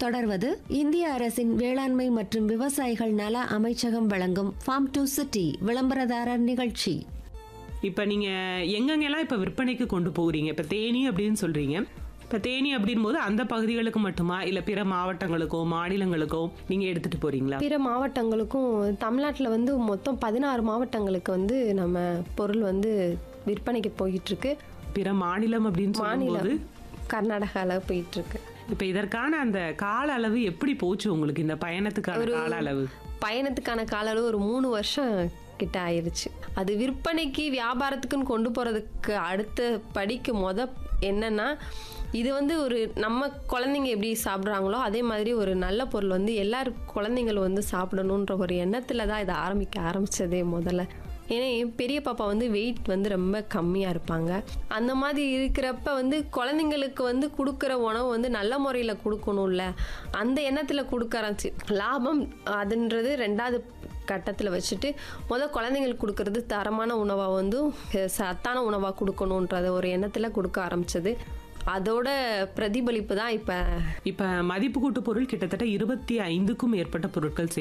தொடர்வது இந்திய அரசின் வேளாண்மை மற்றும் விவசாயிகள் நல அமைச்சகம் வழங்கும் ஃபார்ம் டு சிட்டி விளம்பரதாரர் நிகழ்ச்சி இப்போ நீங்கள் எங்கெங்கெல்லாம் இப்போ விற்பனைக்கு கொண்டு போகிறீங்க இப்போ தேனி அப்படின்னு சொல்கிறீங்க இப்போ தேனி அப்படின் போது அந்த பகுதிகளுக்கு மட்டுமா இல்லை பிற மாவட்டங்களுக்கோ மாநிலங்களுக்கோ நீங்கள் எடுத்துகிட்டு போகிறீங்களா பிற மாவட்டங்களுக்கும் தமிழ்நாட்டில் வந்து மொத்தம் பதினாறு மாவட்டங்களுக்கு வந்து நம்ம பொருள் வந்து விற்பனைக்கு போயிட்டு இருக்கு பிற மாநிலம் அப்படின்னு சொல்லும்போது மாநிலம் கர்நாடகாவில் போயிட்டு இருக்கு இப்போ இதற்கான அந்த கால அளவு எப்படி போச்சு உங்களுக்கு இந்த பயணத்துக்கான கால அளவு பயணத்துக்கான கால அளவு ஒரு மூணு வருஷம் கிட்ட ஆயிருச்சு அது விற்பனைக்கு வியாபாரத்துக்குன்னு கொண்டு போகிறதுக்கு அடுத்த படிக்கு மொத என்னன்னா இது வந்து ஒரு நம்ம குழந்தைங்க எப்படி சாப்பிட்றாங்களோ அதே மாதிரி ஒரு நல்ல பொருள் வந்து எல்லாரும் குழந்தைங்களும் வந்து சாப்பிடணுன்ற ஒரு எண்ணத்தில் தான் இதை ஆரம்பிக்க ஆரம்பிச்சதே முதல்ல ஏன்னா என் பெரிய பாப்பா வந்து வெயிட் வந்து ரொம்ப கம்மியாக இருப்பாங்க அந்த மாதிரி இருக்கிறப்ப வந்து குழந்தைங்களுக்கு வந்து கொடுக்குற உணவு வந்து நல்ல முறையில் கொடுக்கணும்ல அந்த எண்ணத்தில் கொடுக்க ஆரம்பிச்சு லாபம் அதுன்றது ரெண்டாவது கட்டத்தில் வச்சுட்டு முதல் குழந்தைங்களுக்கு கொடுக்கறது தரமான உணவாக வந்து அஹ், சத்தான உணவாக கொடுக்கணுன்றத ஒரு எண்ணத்தில் கொடுக்க ஆரம்பிச்சது அதோட பிரதிபலிப்பு தான் இப்போ இப்போ மதிப்பு கூட்டு பொருள் கிட்டத்தட்ட இருபத்தி ஐந்துக்கும் மேற்பட்ட பொருட்கள்